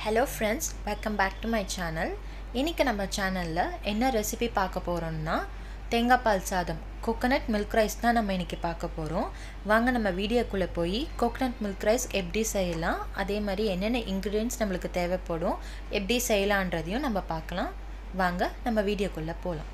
hello friends welcome back to my channel இன்றைக்கி நம்ம சேனலில் என்ன ரெசிபி பார்க்க போகிறோம்னா தேங்காய் பால் சாதம் கோகனட் மில்க் ரைஸ் தான் நம்ம இன்றைக்கி பார்க்க போகிறோம் வாங்க நம்ம வீடியோக்குள்ளே போய் கோகனட் மில்க் ரைஸ் எப்படி செய்யலாம் அதே மாதிரி என்னென்ன இன்க்ரீடியன்ஸ் நம்மளுக்கு தேவைப்படும் எப்படி செய்யலான்றதையும் நம்ம பார்க்கலாம் வாங்க நம்ம வீடியோக்குள்ளே போகலாம்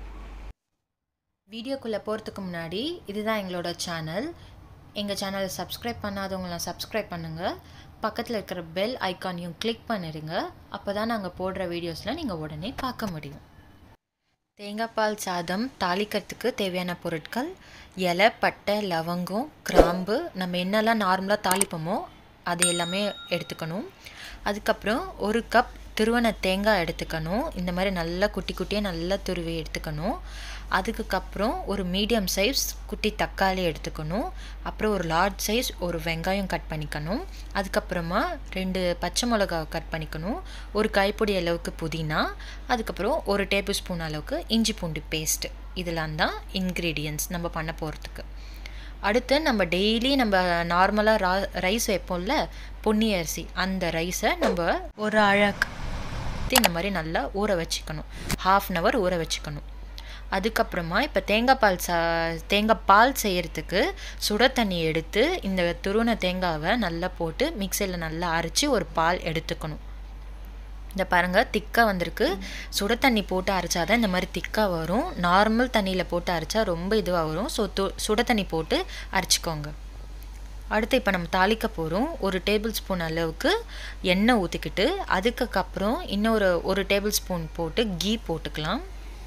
வீடியோக்குள்ளே போகிறதுக்கு முன்னாடி இதுதான் எங்களோட சேனல் எங்கள் சேனலை சப்ஸ்கிரைப் பண்ணாதவங்களாம் சப்ஸ்கிரைப் பண்ணுங்கள் பக்கத்தில் இருக்கிற பெல் ஐக்கானையும் கிளிக் பண்ணிடுங்க அப்போ தான் நாங்கள் போடுற வீடியோஸில் நீங்கள் உடனே பார்க்க முடியும் தேங்காய் பால் சாதம் தாளிக்கிறதுக்கு தேவையான பொருட்கள் இலை பட்டை லவங்கம் கிராம்பு நம்ம என்னெல்லாம் நார்மலாக தாளிப்போமோ அது எல்லாமே எடுத்துக்கணும் அதுக்கப்புறம் ஒரு கப் துருவன தேங்காய் எடுத்துக்கணும் இந்த மாதிரி நல்லா குட்டி குட்டியாக நல்லா துருவி எடுத்துக்கணும் அதுக்கப்புறம் ஒரு மீடியம் சைஸ் குட்டி தக்காளி எடுத்துக்கணும் அப்புறம் ஒரு லார்ஜ் சைஸ் ஒரு வெங்காயம் கட் பண்ணிக்கணும் அதுக்கப்புறமா ரெண்டு பச்சை மிளகா கட் பண்ணிக்கணும் ஒரு கைப்பொடி அளவுக்கு புதினா அதுக்கப்புறம் ஒரு டேபிள் ஸ்பூன் அளவுக்கு இஞ்சி பூண்டு பேஸ்ட்டு இதெல்லாம் தான் இன்க்ரீடியன்ஸ் நம்ம பண்ண போகிறதுக்கு அடுத்து நம்ம டெய்லி நம்ம நார்மலாக ரா ரைஸ் வைப்போம்ல பொன்னி அரிசி அந்த ரைஸை நம்ம ஒரு அழகு இந்த மாதிரி நல்லா ஊற வச்சுக்கணும் ஹாஃப் அன் ஹவர் ஊற வச்சுக்கணும் அதுக்கப்புறமா இப்போ தேங்காய் பால் சா தேங்காய் பால் செய்கிறதுக்கு சுட தண்ணி எடுத்து இந்த துருவன தேங்காவை நல்லா போட்டு மிக்சியில் நல்லா அரைச்சி ஒரு பால் எடுத்துக்கணும் இந்த பாருங்கள் திக்காக வந்திருக்கு சுட தண்ணி போட்டு அரைச்சா தான் இந்த மாதிரி திக்காக வரும் நார்மல் தண்ணியில் போட்டு அரைச்சா ரொம்ப இதுவாக வரும் ஸோ து சுட தண்ணி போட்டு அரைச்சிக்கோங்க அடுத்து இப்போ நம்ம தாளிக்க போகிறோம் ஒரு டேபிள் ஸ்பூன் அளவுக்கு எண்ணெய் ஊற்றிக்கிட்டு அதுக்கப்புறம் இன்னொரு ஒரு டேபிள் ஸ்பூன் போட்டு கீ போட்டுக்கலாம்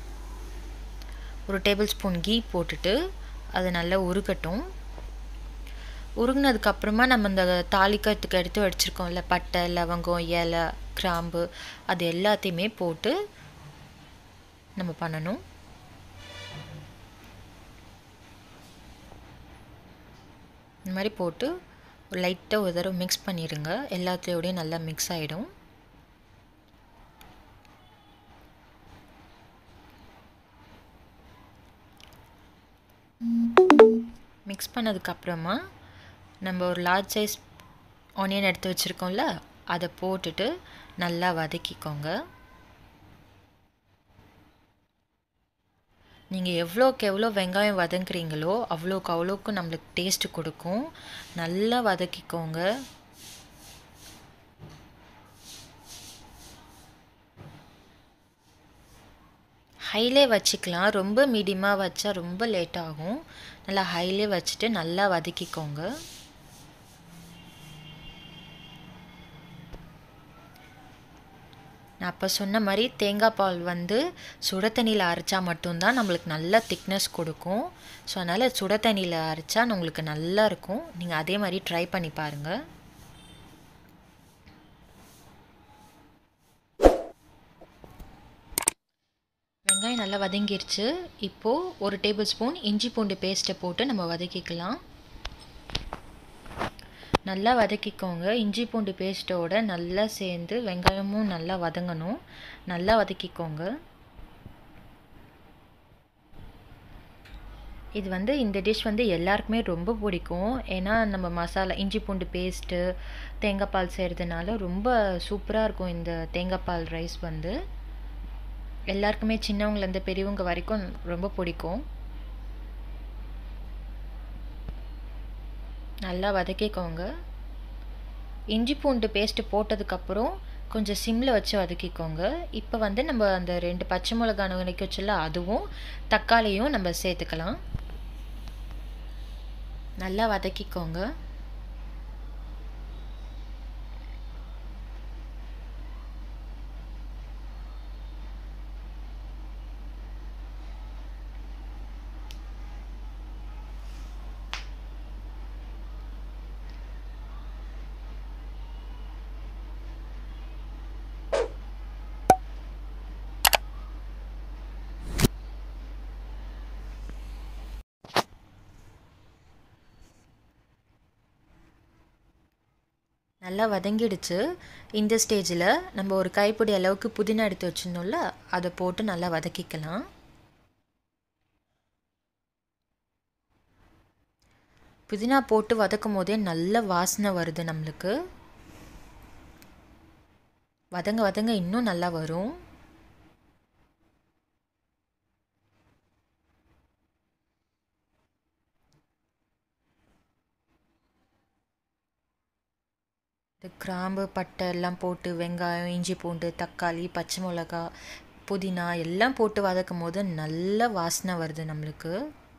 ஒரு டேபிள் ஸ்பூன் கீ போட்டுட்டு அது நல்லா உருகட்டும் உருகினதுக்கப்புறமா நம்ம இந்த தாளிக்கிறதுக்கு எடுத்து வச்சுருக்கோம்ல பட்டை லவங்கம் இலை கிராம்பு அது எல்லாத்தையுமே போட்டு நம்ம பண்ணணும் இந்த மாதிரி போட்டு லைட்டாக ஒரு தடவை மிக்ஸ் பண்ணிடுங்க எல்லாத்துலேயோடையும் நல்லா மிக்ஸ் ஆகிடும் மிக்ஸ் பண்ணதுக்கப்புறமா நம்ம ஒரு லார்ஜ் சைஸ் ஆனியன் எடுத்து வச்சுருக்கோம்ல அதை போட்டுட்டு நல்லா வதக்கிக்கோங்க நீங்கள் எவ்வளோக்கு எவ்வளோ வெங்காயம் வதங்குறீங்களோ அவ்வளோக்கு அவ்வளோக்கு நம்மளுக்கு டேஸ்ட்டு கொடுக்கும் நல்லா வதக்கிக்கோங்க ஹைலே வச்சுக்கலாம் ரொம்ப மீடியமாக வச்சா ரொம்ப லேட் ஆகும் நல்லா ஹைலே வச்சுட்டு நல்லா வதக்கிக்கோங்க நான் அப்போ சொன்ன மாதிரி தேங்காய் பால் வந்து சுட தண்ணியில் அரைச்சா மட்டும்தான் நம்மளுக்கு நல்ல திக்னஸ் கொடுக்கும் ஸோ அதனால் சுட தண்ணியில் அரைச்சா உங்களுக்கு நல்லா இருக்கும் நீங்கள் அதே மாதிரி ட்ரை பண்ணி பாருங்கள் வெங்காயம் நல்லா வதங்கிருச்சு இப்போது ஒரு டேபிள் ஸ்பூன் இஞ்சி பூண்டு பேஸ்ட்டை போட்டு நம்ம வதக்கிக்கலாம் நல்லா வதக்கிக்கோங்க இஞ்சி பூண்டு பேஸ்ட்டோட நல்லா சேர்ந்து வெங்காயமும் நல்லா வதங்கணும் நல்லா வதக்கிக்கோங்க இது வந்து இந்த டிஷ் வந்து எல்லாருக்குமே ரொம்ப பிடிக்கும் ஏன்னா நம்ம மசாலா இஞ்சி பூண்டு பேஸ்ட்டு தேங்காய் பால் செய்கிறதுனால ரொம்ப சூப்பராக இருக்கும் இந்த தேங்காய் பால் ரைஸ் வந்து எல்லாருக்குமே சின்னவங்கலேருந்து பெரியவங்க வரைக்கும் ரொம்ப பிடிக்கும் நல்லா வதக்கிக்கோங்க இஞ்சி பூண்டு பேஸ்ட்டு போட்டதுக்கப்புறம் கொஞ்சம் சிம்மில் வச்சு வதக்கிக்கோங்க இப்போ வந்து நம்ம அந்த ரெண்டு பச்சை மிளகா நுழைக்க வச்சுல அதுவும் தக்காளியும் நம்ம சேர்த்துக்கலாம் நல்லா வதக்கிக்கோங்க நல்லா வதங்கிடுச்சு இந்த ஸ்டேஜில் நம்ம ஒரு கைப்பிடி அளவுக்கு புதினா எடுத்து வச்சுருந்தோம்ல அதை போட்டு நல்லா வதக்கிக்கலாம் புதினா போட்டு வதக்கும் போதே நல்ல வாசனை வருது நம்மளுக்கு வதங்க வதங்க இன்னும் நல்லா வரும் இந்த கிராம்பு பட்டை எல்லாம் போட்டு வெங்காயம் இஞ்சி பூண்டு தக்காளி பச்சை மிளகா புதினா எல்லாம் போட்டு வதக்கும் போது நல்ல வாசனை வருது நம்மளுக்கு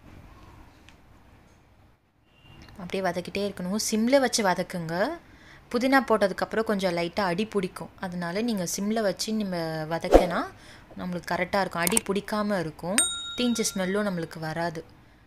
அப்படியே வதக்கிட்டே இருக்கணும் சிம்மில் வச்சு வதக்குங்க புதினா போட்டதுக்கப்புறம் கொஞ்சம் லைட்டாக அடி பிடிக்கும் அதனால நீங்கள் சிம்மில் வச்சு நம்ம வதக்கினா நம்மளுக்கு கரெக்டாக இருக்கும் அடி பிடிக்காமல் இருக்கும் தீஞ்ச ஸ்மெல்லும் நம்மளுக்கு வராது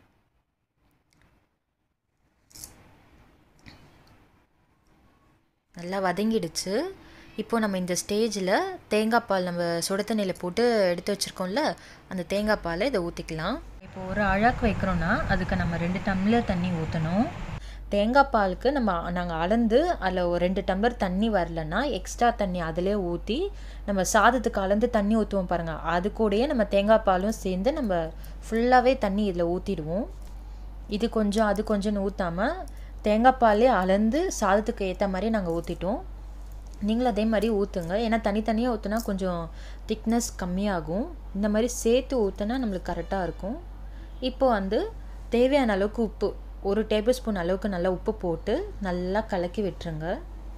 நல்லா வதங்கிடுச்சு இப்போது நம்ம இந்த ஸ்டேஜில் தேங்காய் பால் நம்ம சுட தண்ணியில் போட்டு எடுத்து வச்சுருக்கோம்ல அந்த தேங்காய் பாலை இதை ஊற்றிக்கலாம் இப்போ ஒரு அழாக்கு வைக்கிறோன்னா அதுக்கு நம்ம ரெண்டு டம்ளர் தண்ணி ஊற்றணும் தேங்காய் பாலுக்கு நம்ம நாங்கள் அளந்து அதில் ஒரு ரெண்டு டம்ளர் தண்ணி வரலன்னா எக்ஸ்ட்ரா தண்ணி அதிலே ஊற்றி நம்ம சாதத்துக்கு அளந்து தண்ணி ஊற்றுவோம் பாருங்கள் அது கூடயே நம்ம தேங்காய் பாலும் சேர்ந்து நம்ம ஃபுல்லாகவே தண்ணி இதில் ஊற்றிடுவோம் இது கொஞ்சம் அது கொஞ்சம்னு ஊற்றாமல் தேங்காய் பாலே அளந்து சாதத்துக்கு ஏற்ற மாதிரி நாங்கள் ஊற்றிட்டோம் நீங்களும் அதே மாதிரி ஊற்றுங்க ஏன்னா தனித்தனியாக ஊற்றுனா கொஞ்சம் திக்னஸ் கம்மியாகும் இந்த மாதிரி சேர்த்து ஊற்றினா நம்மளுக்கு கரெக்டாக இருக்கும் இப்போ வந்து தேவையான அளவுக்கு உப்பு ஒரு டேபிள் ஸ்பூன் அளவுக்கு நல்லா உப்பு போட்டு நல்லா கலக்கி விட்டுருங்க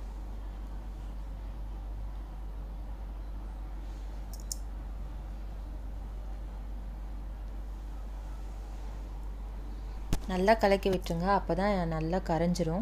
நல்லா கலக்கி விட்டுருங்க அப்போ தான் நல்லா கரைஞ்சிரும்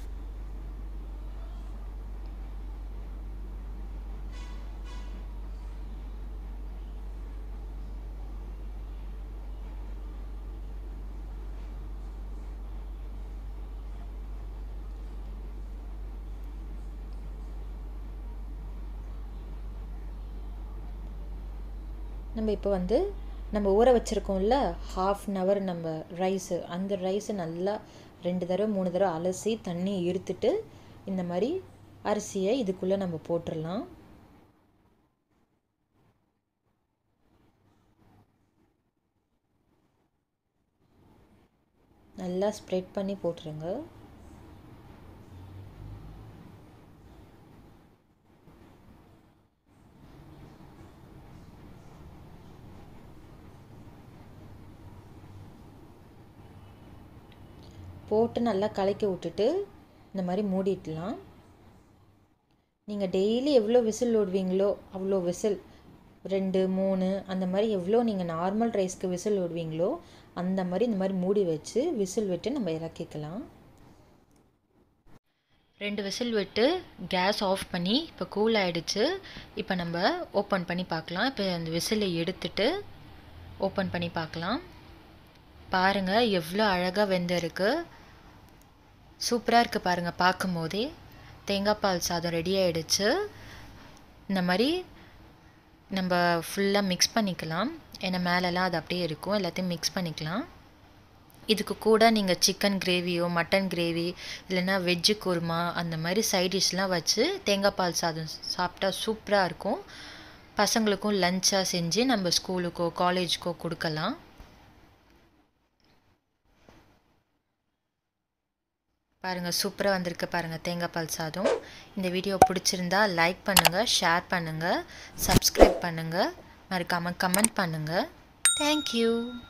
நம்ம இப்போ வந்து நம்ம ஊற வச்சுருக்கோம்ல ஹாஃப் அன் ஹவர் நம்ம ரைஸு அந்த ரைஸை நல்லா ரெண்டு தடவை மூணு தடவை அலசி தண்ணி இருத்துட்டு இந்த மாதிரி அரிசியை இதுக்குள்ளே நம்ம போட்டுடலாம் நல்லா ஸ்ப்ரெட் பண்ணி போட்டுருங்க போட்டு நல்லா கலக்கி விட்டுட்டு இந்த மாதிரி மூடிடலாம் நீங்கள் டெய்லி எவ்வளோ விசில் விடுவீங்களோ அவ்வளோ விசில் ரெண்டு மூணு அந்த மாதிரி எவ்வளோ நீங்கள் நார்மல் ரைஸ்க்கு விசில் விடுவீங்களோ அந்த மாதிரி இந்த மாதிரி மூடி வச்சு விசில் விட்டு நம்ம இறக்கிக்கலாம் ரெண்டு விசில் விட்டு கேஸ் ஆஃப் பண்ணி இப்போ கூல் ஆகிடுச்சு இப்போ நம்ம ஓப்பன் பண்ணி பார்க்கலாம் இப்போ அந்த விசிலை எடுத்துட்டு ஓப்பன் பண்ணி பார்க்கலாம் பாருங்கள் எவ்வளோ அழகாக வெந்திருக்கு சூப்பராக இருக்குது பாருங்கள் பார்க்கும் போதே தேங்காய் பால் சாதம் ரெடி ஆகிடுச்சு இந்த மாதிரி நம்ம ஃபுல்லாக மிக்ஸ் பண்ணிக்கலாம் ஏன்னா மேலெலாம் அது அப்படியே இருக்கும் எல்லாத்தையும் மிக்ஸ் பண்ணிக்கலாம் இதுக்கு கூட நீங்கள் சிக்கன் கிரேவியோ மட்டன் கிரேவி இல்லைன்னா வெஜ்ஜு குருமா அந்த மாதிரி சைட் டிஷ்லாம் வச்சு தேங்காய் பால் சாதம் சாப்பிட்டா சூப்பராக இருக்கும் பசங்களுக்கும் லஞ்சாக செஞ்சு நம்ம ஸ்கூலுக்கோ காலேஜுக்கோ கொடுக்கலாம் பாருங்கள் சூப்பராக வந்திருக்கு பாருங்கள் தேங்காய் பால் சாதம் இந்த வீடியோ பிடிச்சிருந்தா லைக் பண்ணுங்கள் ஷேர் பண்ணுங்கள் சப்ஸ்கிரைப் பண்ணுங்கள் மறக்காமல் கமெண்ட் பண்ணுங்கள் தேங்க்யூ